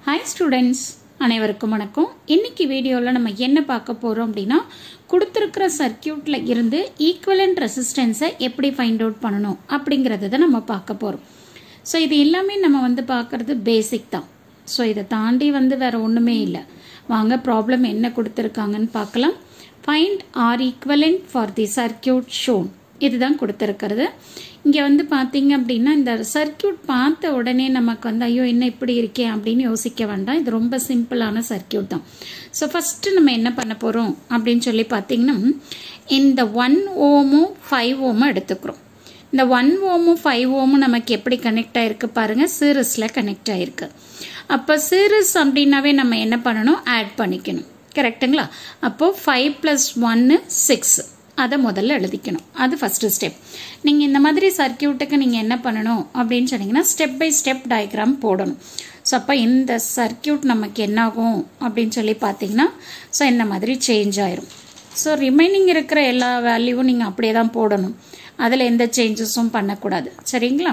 hi students அனைவருக்கும் வணக்கம் இன்னைக்கு வீடியோவில் நம்ம என்ன பார்க்க போகிறோம் அப்படின்னா கொடுத்துருக்கிற சர்க்கியூட்டில் இருந்து ஈக்குவலண்ட் ரெசிஸ்டன்ஸை எப்படி ஃபைண்ட் அவுட் பண்ணணும் அப்படிங்கிறத தான் நம்ம பார்க்க போகிறோம் ஸோ இது எல்லாமே நம்ம வந்து பார்க்குறது பேசிக் தான் ஸோ இதை தாண்டி வந்து வேறு ஒன்றுமே இல்லை வாங்க ப்ராப்ளம் என்ன கொடுத்துருக்காங்கன்னு பார்க்கலாம் find R equivalent for the circuit shown இதுதான் கொடுத்துருக்கிறது இங்கே வந்து பார்த்தீங்க அப்படின்னா இந்த சர்க்கியூட் பார்த்த உடனே நமக்கு வந்து ஐயோ என்ன இப்படி இருக்கே அப்படின்னு யோசிக்க வேண்டாம் இது ரொம்ப சிம்பிளான சர்க்கியூட் தான் ஸோ ஃபஸ்ட்டு நம்ம என்ன பண்ண போகிறோம் அப்படின்னு சொல்லி பார்த்தீங்கன்னா இந்த ஒன் ஓமும் ஃபைவ் ஓமும் எடுத்துக்கிறோம் இந்த ஒன் ஓமும் ஃபைவ் ஓமும் நமக்கு எப்படி கனெக்ட் ஆயிருக்கு பாருங்கள் சீரஸில் கனெக்ட் ஆயிருக்கு அப்போ சீரஸ் அப்படின்னாவே நம்ம என்ன பண்ணணும் ஆட் பண்ணிக்கணும் கரெக்டுங்களா அப்போது ஃபைவ் ப்ளஸ் ஒன்று சிக்ஸ் அதை முதல்ல எழுதிக்கணும் அது ஃபஸ்ட்டு ஸ்டெப் நீங்கள் இந்த மாதிரி சர்க்கியூட்டுக்கு நீங்கள் என்ன பண்ணணும் அப்படின்னு சொன்னீங்கன்னா ஸ்டெப் பை ஸ்டெப் டயக்ராம் போடணும் ஸோ அப்போ இந்த சர்க்கியூட் நமக்கு என்னாகும் அப்படின்னு சொல்லி பார்த்தீங்கன்னா ஸோ இந்த மாதிரி சேஞ்ச் ஆயிரும் ஸோ ரிமைனிங் இருக்கிற எல்லா வேல்யூவும் நீங்கள் அப்படியே தான் போடணும் அதில் எந்த சேஞ்சஸும் பண்ணக்கூடாது சரிங்களா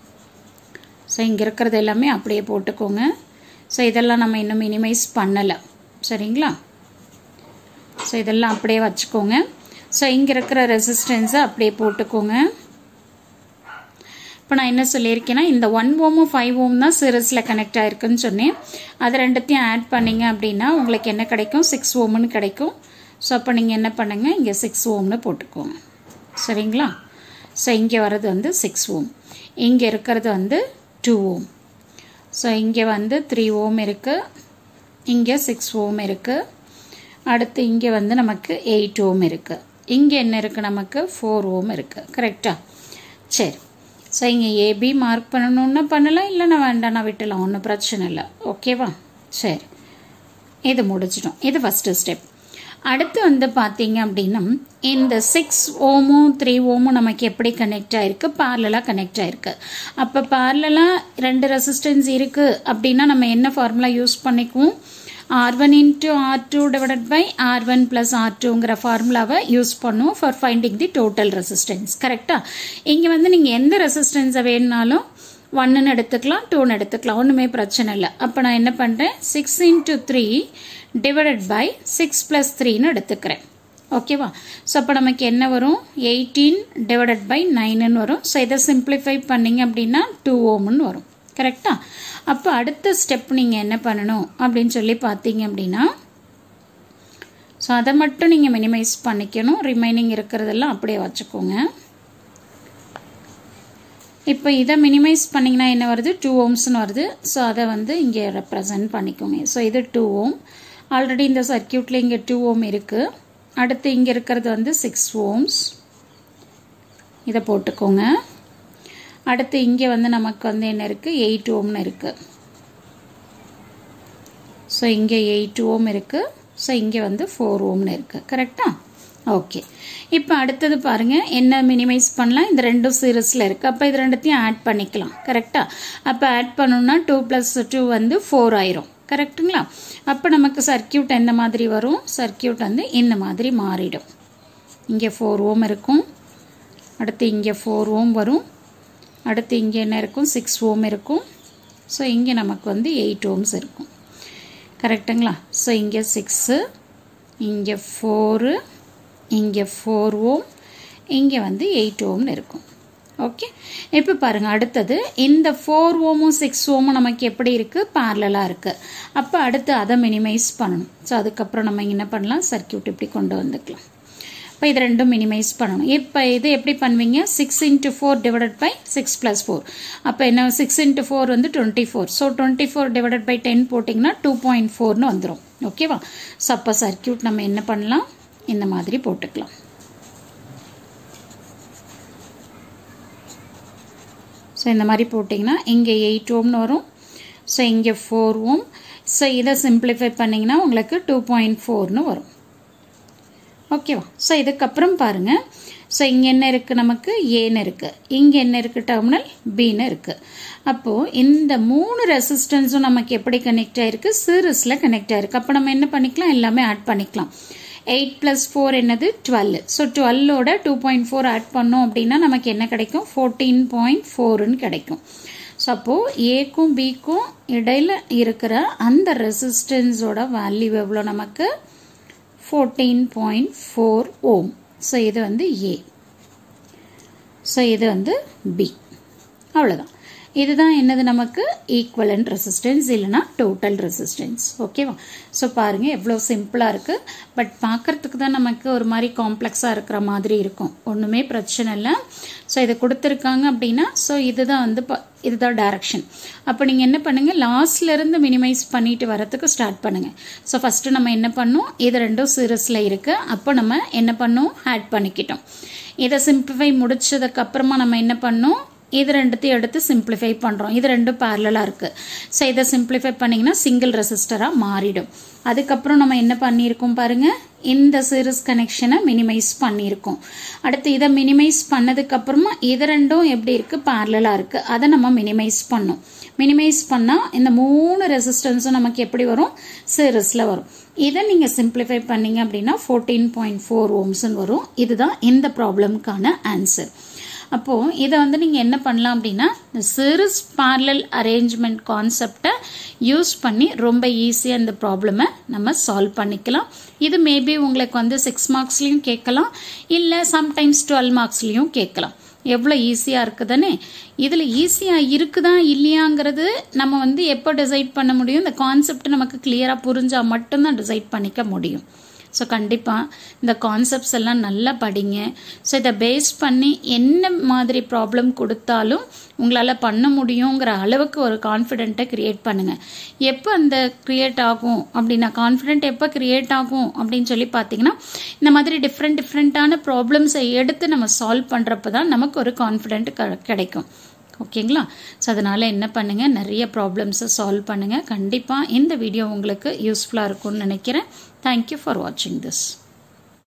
ஸோ இங்கே இருக்கிறது எல்லாமே அப்படியே போட்டுக்கோங்க ஸோ இதெல்லாம் நம்ம இன்னும் மினிமைஸ் பண்ணலை சரிங்களா ஸோ இதெல்லாம் அப்படியே வச்சுக்கோங்க ஸோ இங்கே இருக்கிற ரெசிஸ்டன்ஸை அப்படியே போட்டுக்கோங்க இப்போ நான் என்ன சொல்லியிருக்கேன்னா இந்த ஒன் ஓமும் ஃபைவ் ஓம் தான் சீரஸில் கனெக்ட் ஆயிருக்குன்னு சொன்னேன் அது ரெண்டுத்தையும் ஆட் பண்ணிங்க அப்படின்னா உங்களுக்கு என்ன கிடைக்கும் சிக்ஸ் ஓம்னு கிடைக்கும் ஸோ அப்போ நீங்கள் என்ன பண்ணுங்கள் இங்கே சிக்ஸ் ஓம்னு போட்டுக்கோங்க சரிங்களா ஸோ இங்கே வர்றது வந்து சிக்ஸ் ஓம் இங்கே இருக்கிறது வந்து டூ ஓம் ஸோ இங்கே வந்து த்ரீ ஓம் இருக்குது இங்கே சிக்ஸ் ஓம் இருக்குது அடுத்து இங்கே வந்து நமக்கு எயிட் ஓம் இருக்குது இங்கே என்ன இருக்குது நமக்கு ஃபோர் ஓம் இருக்குது கரெக்டாக சரி ஸோ இங்கே ஏபி மார்க் பண்ணணுன்னா பண்ணலாம் இல்லைன்னா வேண்டாம் நான் விட்டுலாம் ஒன்றும் பிரச்சனை இல்லை ஓகேவா சரி இது முடிச்சிட்டோம் இது ஃபஸ்ட்டு ஸ்டெப் அடுத்து வந்து பார்த்தீங்க அப்படின்னா இந்த சிக்ஸ் ஓமும் த்ரீ ஓமும் நமக்கு எப்படி கனெக்ட் ஆயிருக்கு பார்லலாக கனெக்ட் ஆயிருக்கு அப்போ பார்லலாக ரெண்டு ரெசிஸ்டன்ஸ் இருக்குது அப்படின்னா நம்ம என்ன ஃபார்முலா யூஸ் பண்ணிக்குவோம் R one into R two divided by R one plus R டூங்கிற ஃபார்முலாவை யூஸ் பண்ணுவோம் for finding the total resistance கரெக்டாக இங்கே வந்து நீங்கள் எந்த ரெசிஸ்டன்ஸை வேணுனாலும் ஒன்னுன்னு எடுத்துக்கலாம் டூன்னு எடுத்துக்கலாம் ஒன்றுமே பிரச்சனை இல்லை அப்போ நான் என்ன பண்ணுறேன் six into three divided by six plus த்ரீன்னு எடுத்துக்கிறேன் ஓகேவா ஸோ அப்போ நமக்கு என்ன வரும் எயிட்டீன் டிவைடட் பை நைனுன்னு வரும் ஸோ இதை சிம்பிளிஃபை பண்ணிங்க அப்படின்னா டூ ஓம்னு வரும் கரெக்டா அப்போ அடுத்த ஸ்டெப் நீங்கள் என்ன பண்ணணும் அப்படின்னு சொல்லி பார்த்தீங்க அப்படின்னா ஸோ அதை மட்டும் நீங்கள் மினிமைஸ் பண்ணிக்கணும் ரிமைனிங் இருக்கிறதெல்லாம் அப்படியே வச்சுக்கோங்க இப்போ இதை மினிமைஸ் பண்ணிங்கன்னா என்ன வருது டூ ஓம்ஸ்னு வருது ஸோ அதை வந்து இங்கே ரெப்ரசன்ட் பண்ணிக்கோங்க ஸோ இது டூ ஓம் ஆல்ரெடி இந்த சர்க்கியூட்டில் இங்கே டூ ஓம் இருக்குது அடுத்து இங்கே இருக்கிறது வந்து சிக்ஸ் ஓம்ஸ் இதை போட்டுக்கோங்க அடுத்து இங்கே வந்து நமக்கு வந்து என்ன இருக்குது எயிட் ஓம்னு இருக்குது ஸோ இங்கே எயிட் ஓம் இருக்குது ஸோ இங்கே வந்து ஃபோர் ஓம்னு இருக்குது கரெக்டாக ஓகே இப்போ அடுத்தது பாருங்கள் என்ன மினிமைஸ் பண்ணலாம் இந்த ரெண்டும் சீரஸில் இருக்குது அப்போ இது ரெண்டுத்தையும் ஆட் பண்ணிக்கலாம் கரெக்டாக அப்போ ஆட் பண்ணோம்னா டூ ப்ளஸ் டூ வந்து ஃபோர் ஆயிரும் கரெக்டுங்களா அப்போ நமக்கு சர்க்கியூட் எந்த மாதிரி வரும் சர்க்கியூட் வந்து இந்த மாதிரி மாறிடும் இங்கே ஃபோர் ஓம் இருக்கும் அடுத்து இங்கே ஃபோர் ஓம் வரும் அடுத்து இங்கே என்ன இருக்கும் சிக்ஸ் ஓம் இருக்கும் ஸோ இங்கே நமக்கு வந்து எயிட் ஓம்ஸ் இருக்கும் கரெக்டுங்களா ஸோ இங்கே சிக்ஸு இங்கே ஃபோரு இங்கே ஃபோர் ஓம் இங்கே வந்து எயிட் ஓம்னு இருக்கும் ஓகே இப்போ பாருங்கள் அடுத்தது இந்த ஃபோர் ஓமும் சிக்ஸ் ஓமும் நமக்கு எப்படி இருக்குது பேரலாக இருக்குது அப்போ அடுத்து அதை மினிமைஸ் பண்ணணும் ஸோ அதுக்கப்புறம் நம்ம என்ன பண்ணலாம் சர்க்கியூட் இப்படி கொண்டு வந்துக்கலாம் இப்போ இது ரெண்டும் மினிமைஸ் பண்ணணும் இப்போ இது எப்படி பண்ணுவீங்க six into four divided by six plus four அப்போ என்ன சிக்ஸ் இன்ட்டு ஃபோர் வந்து twenty four so twenty four divided by ten போட்டிங்கன்னா டூ பாயிண்ட் ஃபோர்னு வந்துடும் ஓகேவா ஸோ அப்போ சர்க்கியூட் நம்ம என்ன பண்ணலாம் இந்த மாதிரி போட்டுக்கலாம் ஸோ இந்த மாதிரி போட்டிங்கன்னா இங்கே எயிட் ஓம்னு வரும் ஸோ இங்கே ஃபோர் ஓம் ஸோ இதை சிம்பிளிஃபை பண்ணிங்கன்னா உங்களுக்கு டூ பாயிண்ட் ஃபோர்னு வரும் ஓகேவா ஸோ இதுக்கப்புறம் பாருங்கள் ஸோ இங்கே என்ன இருக்குது நமக்கு ஏன்னு இருக்குது இங்கே என்ன இருக்குது டெர்மினல் பின்னு இருக்குது அப்போது இந்த மூணு ரெசிஸ்டன்ஸும் நமக்கு எப்படி கனெக்ட் ஆகிருக்கு சீரஸில் கனெக்ட் ஆகிருக்கு அப்போ நம்ம என்ன பண்ணிக்கலாம் எல்லாமே ஆட் பண்ணிக்கலாம் எயிட் ப்ளஸ் ஃபோர் என்னது டுவெல் ஸோ டுவெல்லோட டூ பாயிண்ட் ஃபோர் ஆட் பண்ணோம் அப்படின்னா நமக்கு என்ன கிடைக்கும் ஃபோர்டீன் பாயிண்ட் ஃபோருன்னு கிடைக்கும் ஸோ அப்போது ஏக்கும் பிக்கும் இடையில் இருக்கிற அந்த ரெசிஸ்டன்ஸோட வேல்யூ எவ்வளோ நமக்கு fourteen point four ohm so இது வந்து ஏ ஸோ இது வந்து பி அவ்வளோதான் இதுதான் என்னது நமக்கு ஈக்குவலண்ட் ரெசிஸ்டன்ஸ் இல்லைனா டோட்டல் ரெசிஸ்டன்ஸ் ஓகேவா ஸோ பாருங்கள் எவ்வளோ சிம்பிளாக இருக்குது பட் பார்க்குறதுக்கு தான் நமக்கு ஒரு மாதிரி காம்ப்ளெக்ஸாக இருக்கிற மாதிரி இருக்கும் ஒன்றுமே பிரச்சனை இல்லை ஸோ இதை கொடுத்துருக்காங்க அப்படின்னா ஸோ இதுதான் வந்து இதுதான் டைரக்ஷன் அப்போ நீங்கள் என்ன பண்ணுங்கள் லாஸ்ட்லேருந்து மினிமைஸ் பண்ணிட்டு வரத்துக்கு ஸ்டார்ட் பண்ணுங்கள் ஸோ ஃபஸ்ட்டு நம்ம என்ன பண்ணோம் இது ரெண்டும் சீரியஸில் இருக்குது அப்போ நம்ம என்ன பண்ணோம் ஆட் பண்ணிக்கிட்டோம் இதை சிம்பிளிஃபை முடிச்சதுக்கு அப்புறமா நம்ம என்ன பண்ணோம் இது ரெண்டுத்தையும் எடுத்து சிம்பிளிஃபை பண்ணுறோம் இது ரெண்டும் பேரலாக இருக்குது ஸோ இதை சிம்பிளிஃபை பண்ணிங்கன்னா சிங்கிள் ரெசிஸ்டராக மாறிடும் அதுக்கப்புறம் நம்ம என்ன பண்ணியிருக்கோம் பாருங்கள் இந்த சீரிஸ் கனெக்ஷனை மினிமைஸ் பண்ணியிருக்கோம் அடுத்து இதை மினிமைஸ் பண்ணதுக்கப்புறமா இது ரெண்டும் எப்படி இருக்குது பேரலாக இருக்குது அதை நம்ம மினிமைஸ் பண்ணோம் மினிமைஸ் பண்ணால் இந்த மூணு ரெசிஸ்டன்ஸும் நமக்கு எப்படி வரும் சீரிஸில் வரும் இதை நீங்கள் சிம்பிளிஃபை பண்ணீங்க அப்படின்னா ஃபோர்டீன் பாயிண்ட் ஃபோர் ஓம்ஸ்ன்னு வரும் இதுதான் இந்த ப்ராப்ளம்க்கான ஆன்சர் அப்போது இதை வந்து நீங்கள் என்ன பண்ணலாம் அப்படின்னா இந்த சீரிஸ் பார்லல் அரேஞ்ச்மெண்ட் கான்செப்டை யூஸ் பண்ணி ரொம்ப ஈஸியாக இந்த ப்ராப்ளமை நம்ம சால்வ் பண்ணிக்கலாம் இது மேபி உங்களுக்கு வந்து சிக்ஸ் மார்க்ஸ்லேயும் கேட்கலாம் இல்லை சம்டைம்ஸ் டுவெல் மார்க்ஸ்லேயும் கேட்கலாம் எவ்வளோ ஈஸியாக இருக்குதுன்னு இதில் ஈஸியாக இருக்குதா இல்லையாங்கிறது நம்ம வந்து எப்போ டிசைட் பண்ண முடியும் இந்த கான்செப்ட் நமக்கு கிளியராக புரிஞ்சால் மட்டும்தான் டிசைட் பண்ணிக்க முடியும் ஸோ கண்டிப்பாக இந்த கான்செப்ட்ஸ் எல்லாம் நல்லா படிங்க ஸோ இதை பேஸ் பண்ணி என்ன மாதிரி ப்ராப்ளம் கொடுத்தாலும் உங்களால் பண்ண முடியுங்கிற அளவுக்கு ஒரு கான்ஃபிடென்ட்டை க்ரியேட் பண்ணுங்கள் எப்போ அந்த க்ரியேட் ஆகும் அப்படின்னா கான்ஃபிடென்ட் எப்போ க்ரியேட் ஆகும் அப்படின்னு சொல்லி பார்த்தீங்கன்னா இந்த மாதிரி டிஃப்ரெண்ட் டிஃப்ரெண்ட்டான ப்ராப்ளம்ஸை எடுத்து நம்ம சால்வ் பண்ணுறப்ப தான் நமக்கு ஒரு கான்ஃபிடென்ட் கிடைக்கும் ஓகேங்களா ஸோ அதனால் என்ன பண்ணுங்கள் நிறைய ப்ராப்ளம்ஸை சால்வ் பண்ணுங்கள் கண்டிப்பாக இந்த வீடியோ உங்களுக்கு யூஸ்ஃபுல்லாக இருக்கும்னு நினைக்கிறேன் தேங்க்யூ ஃபார் வாட்சிங் திஸ்